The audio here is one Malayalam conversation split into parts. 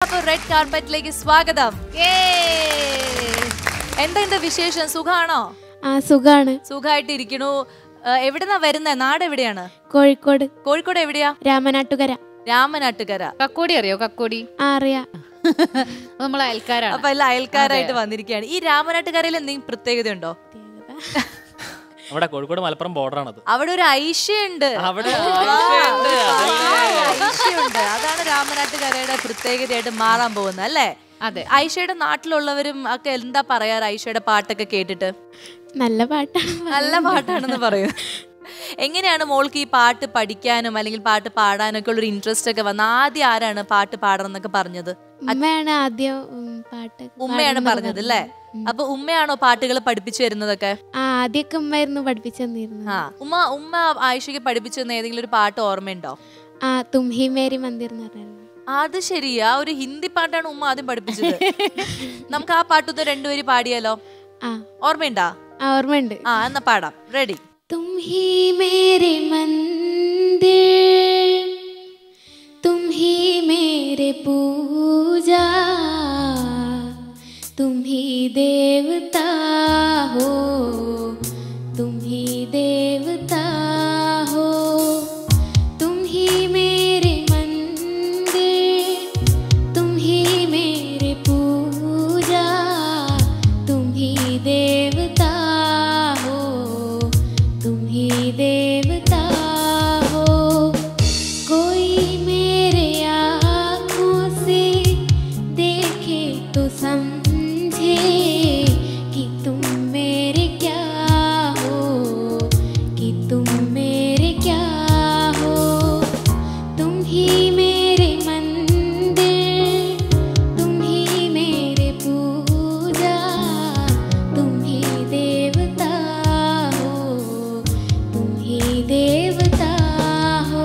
അപ്പൊ റെഡ് കാർപ്പറ്റിലേക്ക് സ്വാഗതം എന്താ എന്താ വിശേഷം സുഖാണോ ആ സുഖാണ് സുഖമായിട്ട് ഇരിക്കണു എവിടെന്നാ വരുന്നേ നാട് എവിടെയാണ് കോഴിക്കോട് കോഴിക്കോട് എവിടെയാ രാമനാട്ടുകര രാമനാട്ടുകര കക്കോടി അറിയോ കക്കോടി ആ അറിയാ അത് നമ്മളെ അയൽക്കാരാണ് അപ്പൊ എല്ലാം അയൽക്കാരായിട്ട് വന്നിരിക്കുകയാണ് ഈ രാമനാട്ടുകരയിൽ എന്തെങ്കിലും പ്രത്യേകതയുണ്ടോ നമ്മുടെ കോഴിക്കോട് മലപ്പുറം ബോർഡറാണത് അവിടെ ഒരു ഐഷയുണ്ട് അവിടെ ഐഷയുണ്ട് ഐഷയുണ്ട് അതാണ് രാമനാട്ടുകരയുടെ പ്രത്യേകതയായിട്ട് മാറാൻ പോകുന്നത് അല്ലേ അതെ ഐഷയുടെ നാട്ടിലുള്ളവരും ഒക്കെ എന്താ പറയാറ് ഐഷയുടെ പാട്ടൊക്കെ കേട്ടിട്ട് നല്ല പാട്ടാണ് നല്ല പാട്ടാണെന്ന് പറയും എങ്ങനെയാണ് മോൾക്ക് ഈ പാട്ട് പഠിക്കാനും അല്ലെങ്കിൽ പാട്ട് പാടാനും ഒക്കെ ഉള്ള ഒരു ഇൻട്രസ്റ്റ് ഒക്കെ വന്ന ആദ്യം ആരാണ് പാട്ട് പാടണം എന്നൊക്കെ പറഞ്ഞത് ഉമ്മയാണ് ആദ്യം ഉം, പാട്ട് ഉമ്മയാണ് പാടുന്നത് പറഞ്ഞത് അല്ലേ അപ്പൊ ഉമ്മയാണോ പാട്ടുകൾ പഠിപ്പിച്ചു തരുന്നതൊക്കെ ആ ആദ്യമൊക്കെ ഉമ്മയായിരുന്നു പഠിപ്പിച്ചു തന്നിരുന്നത് ആ ഉമ്മ ഉമ്മ ആയിഷയ്ക്ക് പഠിപ്പിച്ചു തന്ന ഏതെങ്കിലും ഒരു പാട്ട് ഓർമ്മയുണ്ടോ ആ തുംഹി മേരി മന്ദിർ എന്ന് പറഞ്ഞായിരുന്നു അത് ശരി ആ ഒരു ഹിന്ദി പാട്ടാണ് ഉമ്മ ആദ്യം പഠിപ്പിച്ചത് നമുക്ക് ആ പാട്ടൊന്ന് രണ്ടുപേര് പാടിയാലോ ആ ഓർമ്മയുണ്ടാ ആ ഓർമ്മയുണ്ട് ആ എന്നാ പാടാം റെഡി तुम ही मेरे मंदिर तुम ही मेरे पूजा तुम ही देवता हो तुम ही देवता हो तुम ही मेरे मंदिर तुम ही मेरे पूजा तुम ही देवता हो तुम ही देवता हो कोई मेरे आँखों से देखे तो समझे कि तुम मेरे क्या हो कि तुम मेरे क्या हो तुम ही मेरे मंदिर तुम ही मेरे पूजा तुम ही देवता हो तुम ही देवता हो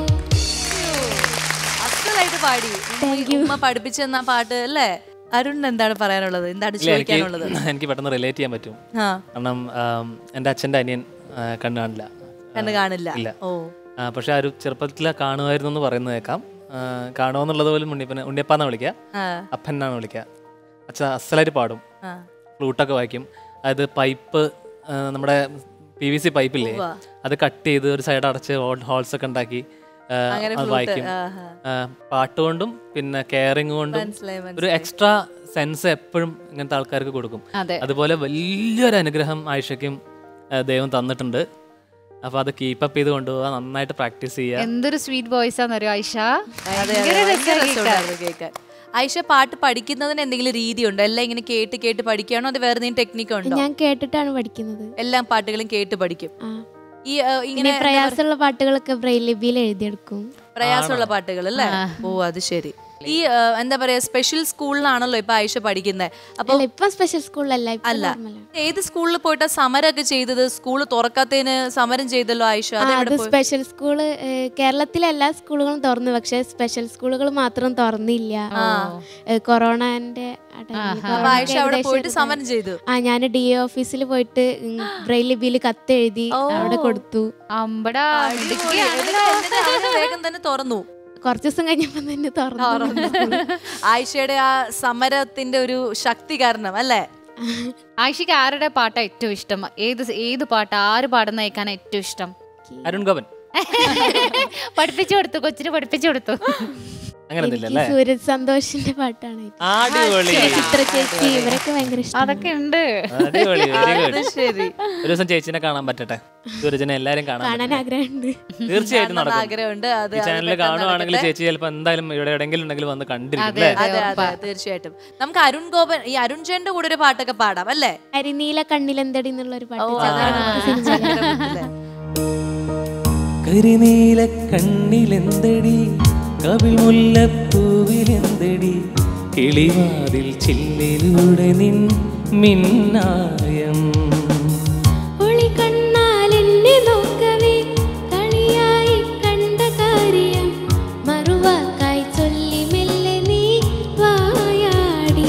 അസലായിട്ട് പാടി ഉമ്മ- ഉമ്മ പഠിപ്പിച്ചു തന്ന പാട്ട് അല്ലേ അരുൺ എന്താണ് പറയാനുള്ളത് എന്താണ് ഇല്ല, എനിക്ക് ചോദിക്കാനുള്ളത് എനിക്ക് പെട്ടെന്ന് റിലേറ്റ് ചെയ്യാൻ പറ്റും ആ കാരണം ആം, എൻ്റെ അച്ഛൻ്റെ അനിയൻ ആ, കണ്ണ് കാണില്ല കണ്ണ് കാണില്ല ഇല്ല ഓ ആ, പക്ഷെ ആ ഒരു ചെറുപ്പത്തിൽ കാണുമായിരുന്നു എന്ന് പറയുന്നത് കേൾക്കാം ആ, കാണുമെന്നുള്ളത് പോലും ഉണ്ണിപ്പനെ ഉണ്ണിയപ്പാന്ന് വിളിക്കുക ആ അപ്പൻ എന്നാണ് വിളിക്കുക അച്ഛൻ അസലായിട്ട് പാടും ആ ഫ്ലൂട്ടൊക്കെ വായിക്കും അതായത് പൈപ്പ് ആ, നമ്മുടെ പി വി സി പൈപ്പില്ലേ ഉവ്വ. അത് കട്ട് ചെയ്ത് ഒരു സൈഡ് അടച്ച് ഹോൾസ് ഒക്കെ ഉണ്ടാക്കി ആ, അങ്ങനെ അത് flute, വായിക്കും ആഹാ. ആ, പാട്ട് കൊണ്ടും പിന്നെ കെയറിങ് കൊണ്ടും മനസ്സിലായി ഒരു മനസ്സിലായി എക്സ്ട്രാ സെൻസ് എപ്പോഴും ഇങ്ങനത്തെ ആൾക്കാർക്ക് കൊടുക്കും അതെ അതുപോലെ വലിയൊരു അനുഗ്രഹം ആയിഷയ്ക്കും ആ, ദൈവം തന്നിട്ടുണ്ട് അപ്പൊ അത് കീപ്പപ്പ് ചെയ്ത് കൊണ്ടുപോകാൻ നന്നായിട്ട് പ്രാക്ടീസ് ചെയ്യുക എന്തൊരു സ്വീറ്റ് വോയിസ് ആണെന്നറിയോ ആയിഷ അതെ അതെ ഭയങ്കര ഭയങ്കര രസാ കേൾക്കാൻ. രസമുണ്ടായിരുന്നു കേൾക്കാൻ ഐഷ പാട്ട് പഠിക്കുന്നതിന് എന്തെങ്കിലും രീതിയുണ്ടോ എല്ലാം ഇങ്ങനെ കേട്ട് കേട്ട് പഠിക്കുകയാണോ അത് വേറെ എന്തെങ്കിലും ടെക്നിക്ക് ഉണ്ടോ ഞാൻ കേട്ടിട്ടാണ് പഠിക്കുന്നത് എല്ലാ പാട്ടുകളും കേട്ട് പഠിക്കും ആ ഈ ആ, ഇങ്ങനെ ഇങ്ങനെ പ്രയാസമുള്ള പാട്ടുകളൊക്കെ ബ്രെയിൽ ലിപിയിൽ എഴുതിയെടുക്കും പ്രയാസമുള്ള പാട്ടുകൾ അല്ലേ ഓ അത് ശരി ഈ ആ, എന്താ പറയാ സ്പെഷ്യൽ സ്കൂളിലാണല്ലോ ഇപ്പൊ ആയിഷ പഠിക്കുന്നത് അപ്പൊ അല്ല ഇപ്പം സ്പെഷ്യൽ സ്കൂളിലല്ല ഇപ്പം അല്ല normal ആണ്. ഏത് സ്കൂളിൽ പോയിട്ടാ സമരമൊക്കെ ചെയ്തത് സ്കൂൾ തുറക്കാത്തതിന് സമരം ചെയ്തല്ലോ ആയിഷ ആ, അത് അത് എവിടെ പോയി? സ്പെഷ്യൽ സ്കൂള് ഏഹ്, കേരളത്തിലെ എല്ലാ സ്കൂളുകളും തുറന്നു പക്ഷെ സ്പെഷ്യൽ സ്കൂളുകൾ മാത്രം തുറന്നില്ല ഏഹ്, കൊറോണന്റെ ആ time ല് അപ്പൊ കൊറോണ ആയിഷ അവിടെ ഏകദേശം പോയിട്ട് ഒരു സമരം ചെയ്തു ആ ഞാൻ ഡി എ ഓഫീസിൽ പോയിട്ട് ബ്രെയിൽ ലിപിയിൽ കത്തെഴുതി അവിടെ കൊടുത്തു അമ്പടാ അടിപൊളി. എന്നിട്ട് എന്നിട്ട് അവര് വേഗം തന്നെ തുറന്നു കുറച്ച് ദിവസം കഴിഞ്ഞപ്പോൾ തന്നെ തുറന്നു ആയിഷയുടെ ആ സമരത്തിന്റെ ഒരു ശക്തി കാരണം അല്ലേ ആയിഷയ്ക്ക് ആരുടെ പാട്ടാ ഏറ്റവും ഇഷ്ടം ഏത് ഏത് പാട്ട് ആര് പാടുന്ന കേൾക്കാനാ ഏറ്റവും ഇഷ്ടം അരുൺ ഗോപൻ പഠിപ്പിച്ചു കൊടുത്തു കൊച്ചിന് പഠിപ്പിച്ചു കൊടുത്തു അങ്ങനെ എനിക്ക് ഒന്നുമില്ല അല്ലേ സൂരജ് സന്തോഷിന്റെ പാട്ടാണ് ഏറ്റവും അടിപൊളി ചിത്ര ചേച്ചി ഇവരൊക്കെ ഭയങ്കര ഇഷ്ടം അതൊക്കെ ഉണ്ട് അടിപൊളി വെരി അത് ഗുഡ് ശരി ഒരു ദിവസം ചേച്ചിനെ കാണാൻ പറ്റട്ടെ സൂരജിനെ എല്ലാരും കാണാൻ കാണാൻ പറ്റട്ടെ. ആഗ്രഹമുണ്ട് തീർച്ചയായിട്ടും കാണണം നടക്കും ആഗ്രഹമുണ്ട് അത് ഈ അത് ചാനലിൽ പെട്ടെന്ന് കാണുവാണെങ്കിൽ നടക്കട്ടെ. ചേച്ചി ചിലപ്പോ എന്തായാലും ഇവിടെ എവിടെയെങ്കിലും ഉണ്ടെങ്കിൽ വന്ന് കണ്ടിരിക്കും അതെ, അല്ലേ അതെ അതെ തീർച്ചയായിട്ടും നമുക്ക് അരുൺ ഗോപൻ ഈ അരുൺ ചേന്റെ കൂടെ ഒരു പാട്ടൊക്കെ പാടാം അല്ലേ കരിനീല കണ്ണിലെന്തടി എന്നുള്ള ഒരു ഓ പാട്ട് അതാണ് ചന്ദ്രമുഖി സിനിമയിലെ. കരിനീല കണ്ണിലെന്തടി കവിൾ മുല്ലപ്പൂവിലെന്തടി കിളിവാതിൽ ചില്ലിലൂടെ നിൻ മിന്നായം ഒളി കണ്ണാൽ എന്നെ നോക്കവേ കളിയായി കണ്ട കാര്യം മറുവാക്കായി ചൊല്ലി മെല്ലെ നീ വായാടി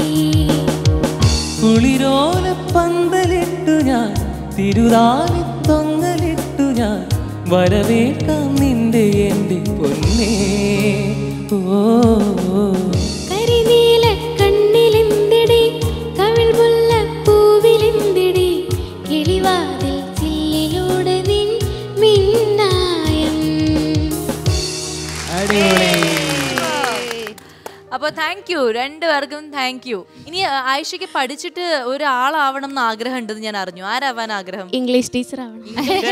കുളിരോല പന്തലിട്ടു ഞാൻ തിരുതാലി തൊങ്ങലിട്ടു ഞാൻ വരവേൽക്കാം നിന്റെ എൻ്റെ പൊന്നേ ഓ കരിനീല അപ്പൊ താങ്ക് യു രണ്ടുപേർക്കും താങ്ക് യു ഇനി ആ, ആയിഷയ്ക്ക് പഠിച്ചിട്ട് ഒരാളാവണം എന്ന് ആഗ്രഹം ഉണ്ടെന്ന് ഞാൻ അറിഞ്ഞു ആരാവാൻ ആഗ്രഹം ഇംഗ്ലീഷ് ടീച്ചർ ആവണം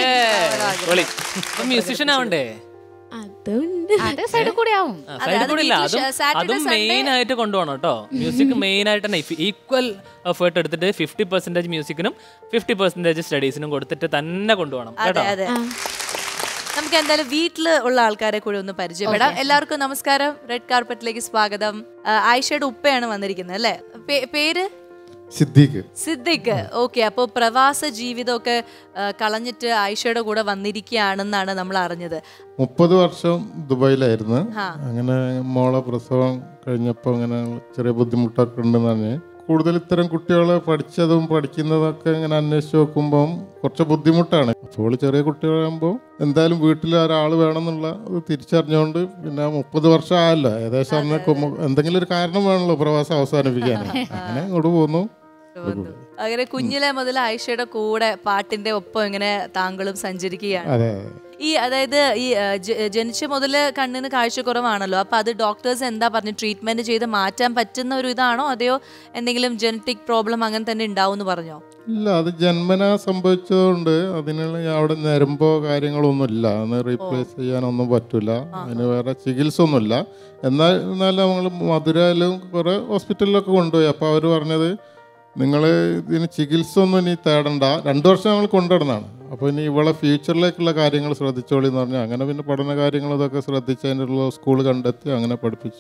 മ്യൂസിഷ്യൻ ആവണ്ടേ അതുണ്ട് അത് സൈഡിൽ കൂടെ ആവും ആ, അതെ, side അത് കൂടി ഇല്ല weekly അതും Saturday, അതും Sunday- മെയിൻ ആയിട്ട് കൊണ്ടുപോകണം കേട്ടോ മ്യൂസിക് മെയിൻ ആയിട്ട് തന്നെ ഈക്വൽ എഫേർട്ട് എടുത്തിട്ട് ഫിഫ്റ്റി പെർസെന്റേജ് മ്യൂസിക്കിനും ഫിഫ്റ്റി പെർസെന്റേജ് സ്റ്റഡീസിനും കൊടുത്തിട്ട് തന്നെ കൊണ്ടുപോകണം അതെ കേട്ടോ അതെ നമുക്ക് എന്തായാലും വീട്ടിൽ ഉള്ള ആൾക്കാരെ കൂടെ ഒന്ന് പരിചയപ്പെടാം എല്ലാവർക്കും നമസ്കാരം റെഡ് കാർപ്പറ്റിലേക്ക് സ്വാഗതം ആ, ആയിഷയുടെ ഉപ്പയാണ് വന്നിരിക്കുന്നത് അല്ലേ പേ- പേര് സിദ്ദീഖ് സിദ്ദിഖ് ഓക്കെ അപ്പോൾ പ്രവാസ ജീവിതമൊക്കെ ആ, കളഞ്ഞിട്ട് ആയിഷയുടെ കൂടെ വന്നിരിക്കുകയാണെന്നാണ് നമ്മൾ അറിഞ്ഞത് മുപ്പത് വർഷം ദുബായിലായിരുന്നു ആ. അങ്ങനെ മോളെ പ്രസവം കഴിഞ്ഞപ്പോൾ അങ്ങനെ ചെറിയ ബുദ്ധിമുട്ടൊക്കെ ഉണ്ടെന്ന് പറഞ്ഞ് കൂടുതൽ ഇത്തരം കുട്ടികളെ പഠിച്ചതും പഠിക്കുന്നതൊക്കെ ഇങ്ങനെ അന്വേഷിച്ച് നോക്കുമ്പം കുറച്ച് ബുദ്ധിമുട്ടാണ് അപ്പോൾ ചെറിയ കുട്ടികളാകുമ്പോൾ എന്തായാലും വീട്ടിൽ ഒരാൾ വേണമെന്നുള്ള ഇത് തിരിച്ചറിഞ്ഞുകൊണ്ട് പിന്നെ മുപ്പത് വർഷം ആയല്ലോ ഏകദേശം അന്ന് കുമ്മ- എന്തെങ്കിലും ഒരു കാരണം വേണമല്ലോ പ്രവാസം അവസാനിപ്പിക്കാൻ അങ്ങനെ ഇങ്ങോട്ട് പോന്നു വന്നു. അങ്ങനെ കുഞ്ഞിലെ മുതൽ ആയിഷയുടെ കൂടെ പാട്ടിന്റെ ഒപ്പം ഇങ്ങനെ താങ്കളും സഞ്ചരിക്കുകയാണ് അതെ അതെ ഈ അതായത് ഈ ആ, ജ- ജനിച്ച മുതൽ കണ്ണിന് കാഴ്ചക്കുറവാണല്ലോ അപ്പൊ അത് ഡോക്ടേഴ്സ് എന്താ പറഞ്ഞു ട്രീറ്റ്മെന്റ് ചെയ്ത് മാറ്റാൻ പറ്റുന്ന ഒരു ഇതാണോ അതെയോ എന്തെങ്കിലും ജനറ്റിക് പ്രോബ്ലം അങ്ങനെ തന്നെ ഉണ്ടാവും എന്ന് പറഞ്ഞോ ഇല്ല അത് ജന്മനാ സംഭവിച്ചതുകൊണ്ട് അതിനുള്ള അവിടെ ഞരമ്പോ കാര്യങ്ങളൊന്നും ഇല്ല അന്ന് റീപ്ലേസ് ചെയ്യാനൊന്നും പറ്റില്ല അതിന് വേറെ ചികിത്സ ഒന്നുമില്ല എന്നാൽ എന്നാൽ നമ്മൾ മധുരയിലും കുറേ ഹോസ്പിറ്റലിലൊക്കെ കൊണ്ടുപോയി അപ്പോൾ അവർ പറഞ്ഞത് നിങ്ങൾ ഇതിന് ചികിത്സ ഒന്നും ഇനി തേടണ്ട രണ്ട് വർഷം ഞങ്ങൾ കൊണ്ടുവരുന്നതാണ് അപ്പോൾ ഇനി ഇവളെ ഫ്യൂച്ചറിലേക്കുള്ള കാര്യങ്ങൾ ശ്രദ്ധിച്ചോളി എന്ന് പറഞ്ഞു അങ്ങനെ പിന്നെ പഠന കാര്യങ്ങളും ഇതൊക്കെ ശ്രദ്ധിച്ച് അതിനുള്ള സ്കൂൾ കണ്ടെത്തി അങ്ങനെ പഠിപ്പിച്ചു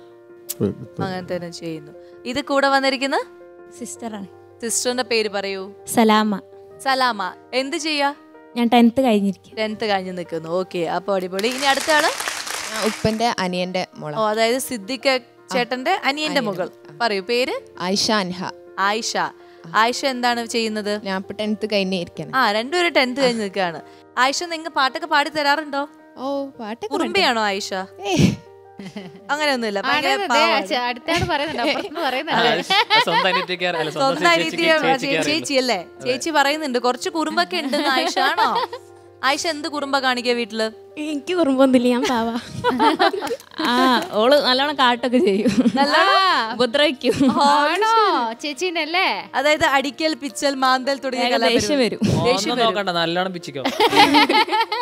അങ്ങനെ തന്നെ ചെയ്യുന്നു ഇത് കൂടെ വന്നിരിക്കുന്ന സിസ്റ്ററാണ് സിസ്റ്ററിന്റെ പേര് പറയൂ സലാമ സലാമ എന്ത് ചെയ്യാ ഞാൻ ടെൻത്ത് കഴിഞ്ഞിരിക്കും ടെൻത്ത് കഴിഞ്ഞ് നിൽക്കുന്നു ഓക്കെ അപ്പൊ അടിപൊളി ഇനി അടുത്ത ആള് ആ, ഉപ്പന്റെ അനിയന്റെ മോള ഓ അതായത് സിദ്ദിഖ് ചേട്ടന്റെ അനിയന്റെ മകൾ പറയൂ പേര് ആയിഷ അൻഹ ആയിഷ ആയിഷ എന്താണ് ചെയ്യുന്നത് ഞാൻ ഇപ്പൊ ടെൻത്ത് കഴിഞ്ഞേ ഇരിക്കണം ആ രണ്ടുപേരും ടെൻത്ത് കഴിഞ്ഞ് നിൽക്കുകയാണ് ആയിഷ നിങ്ങൾ പാട്ടൊക്കെ പാടി തരാറുണ്ടോ ഓ പാട്ടൊക്കെ പാടും. കുറുമ്പയാണോ ആയിഷ ഏയ്. അങ്ങനെയൊന്നുമില്ല ഭയങ്കര ആണെന്ന് ദേ, പാവാണ്. ചെ- അടുത്താണ് പറയുന്നുണ്ട് അപ്പുറത്ത് ആ, പറയുന്നുണ്ട് അത് സ്വന്തം അനിയത്തിക്ക് അറിയാം. അല്ല, സ്വന്തം സ്വന്തം ചേച്ചിക്ക് അനിയത്തിയെ ചേച്ചിക്ക് അറിയില്ല. ചേച്ചി അല്ലേ ചേച്ചി പറയുന്നുണ്ട് കുറച്ച് കുറുമ്പൊക്കെ ഉണ്ട് ആയിഷ ആണോ ആയിഷ എന്ത് കുറുമ്പ കാണിക്കുക വീട്ടില് എനിക്ക് കുറുമ്പൊന്നുമില്ല ഞാൻ പാവാ ആ ഓള് നല്ലോണം കാട്ടൊക്കെ ചെയ്യും ഉപദ്രവിക്കും ആണോ ചേച്ചീന്റെ അല്ലേ അതായത് അടിക്കൽ പിച്ചൽ മാന്തൽ തുടങ്ങിയ വേഗം ദേഷ്യം കലാപരിപാടി. വരും ദേഷ്യം ഒന്നും വരും. നോക്കണ്ട നല്ലോണം പിച്ചിക്കോ